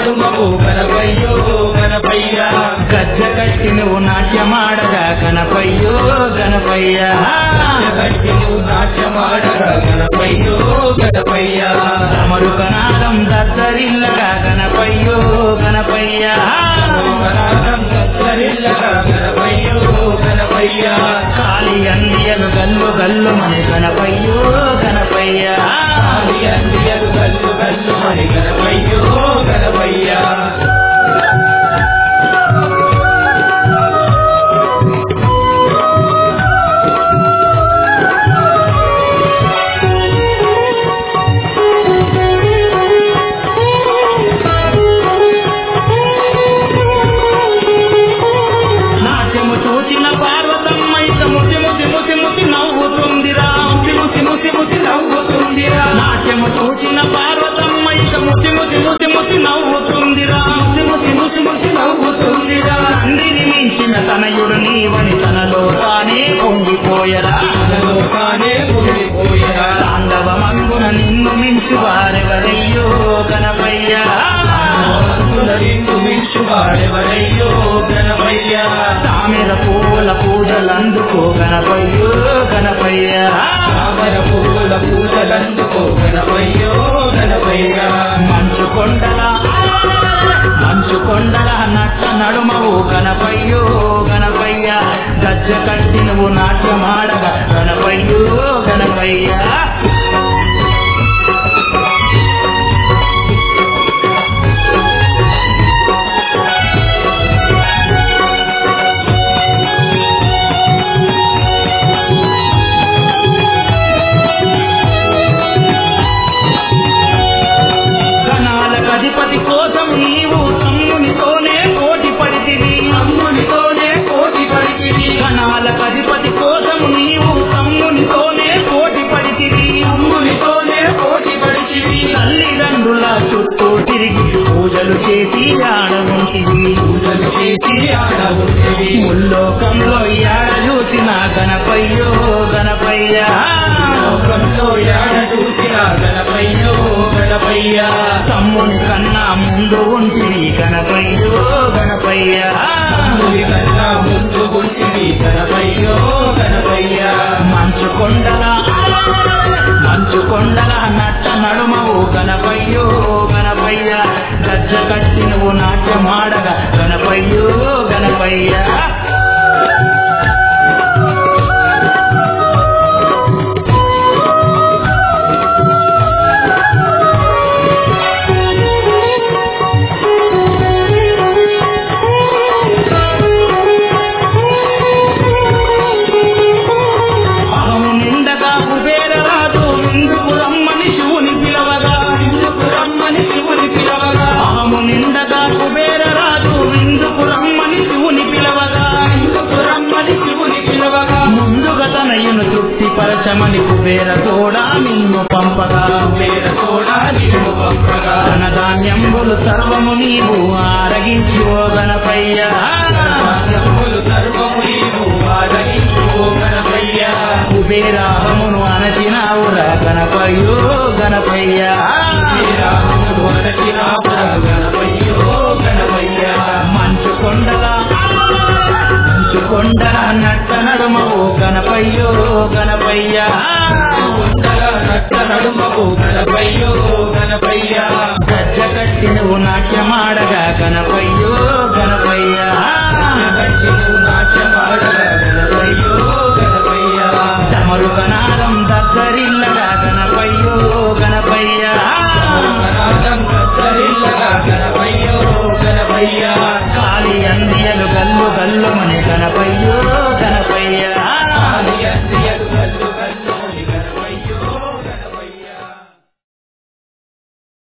నడుమవు గణపయ్యో గణపయ్య గజ్జ కట్టి నువ్వు నాట్యమాడగా గణపయ్యో గణపయ్య గట్టి నువ్వు నాట్యమాడగా గణపయ్యో గణపయ్య మరుకనాదం దద్దరిల్లగా గణపయ్యో గణపయ్య గణానం దత్తరిల్లగా గణపయ్యో గణపయ్య కాలి అందియలు గల్లు గల్లు మని గణపయ్యో గణపయ్య ఆది అందియలు గల్లు గల్లు మరి గణపయ్యో గణపయ్య నాట్యము చూసిన పార్వతమ్మ ఇక ముసి ముసి ముసి ముసి నవ్వుతుందిరా ముసి ముసి ముసి ముసి నవ్వుతుందిరా నాట్యము చూసిన పార్వతమ్మ ఇక ముసి ముసి ముసి ముసి నవ్వుతుందిరా ముసి ముసి ముసి ముసి నవ్వుతుందిరా తండ్రిని మించిన తనయుడు నీవని తనలో తానే పొంగిపోయరా తనలో తానే ఉండిపోయరా తాండవమంగున నిన్ను మించు వారెవరయ్యో గణపయ్యా నిన్ను మించువాడెవరయ్యో గణపయ్య తామెర పూల పూజలందుకో గణపయ్యో గణపయ్యా తామర పువ్వుల పూజలందుకో గణపయ్యో గణపయ్య మంచు కొండల మంచు కొండల నట్ట నడుమవు గణపయ్యో గణపయ్య గజ్జ కట్టి నువ్వు నాట్యమాడగా గణపయ్యో గణపయ్యా గణాలకు అధిపతి కోసం నీవు తమ్మునితోనే పోటీ పడితివి అమ్మునితోనే కోటి పడికిని గణాలకు అధిపతి కోసం నీవు తమ్మునితోనే పోటీ పడితివి అమ్మునితోనే కోటి పడికిని తల్లిదండ్రుల చుట్టూ తిరిగి పూజలు చేసి ఆడముంటివి పూజలు చేసి ఆడవుంటివి ముల్లోకంలో యాడ చూసిన గణపయ్యో గణపయ్య లోకంలో యాడ చూసిన గణపయ్యో గణపయ్య తమ్ముని కన్నా ముందు ఉంటివి గణపయ్యో గణపయ్య అమ్ముని కన్నా ముందు గుంటివి గణపయ్యో గణపయ్య మంచు కొండల మంచు కొండల నట్ట నడుమవు గణపయ్యో గణపయ్య గజ్జ కట్టి నువ్వు నాట్యమాడగా గణపయ్యో గణపయ్య అహము నిండగా కుబేర రాజు విందుకు రమ్మని శివుని పిలవగా ఇందుకు రమ్మని శివుని పిలవగా అహము నిండగా కుబేర రాజు విందుకు రమ్మని శివుని పిలవగా ఇందుకు రమ్మని శివుని పిలవగా ముందుగా తనయును తృప్తిపరచమని కుబేర తోడా నిన్ను పంపగా వేర కూడా నిన్ను పంపగా ధనధాన్యంబులు సర్వము నీవు ఆరగించి ఓ గణపయ్య రాజ్యములు సర్వము నీవు ఆదరించు ఓ గణపయ్య కుబేరాహమును అనచినావురా గణపయ్యో గణపయ్య శ్రీరాముడు అనచినాపుర గణపయ్యో గణపయ్య మంచు కొండల మంచు కొండల నట్ట నడుమవు గణపయ్యో గణపయ్య ఉండగా నట్ట నడుమ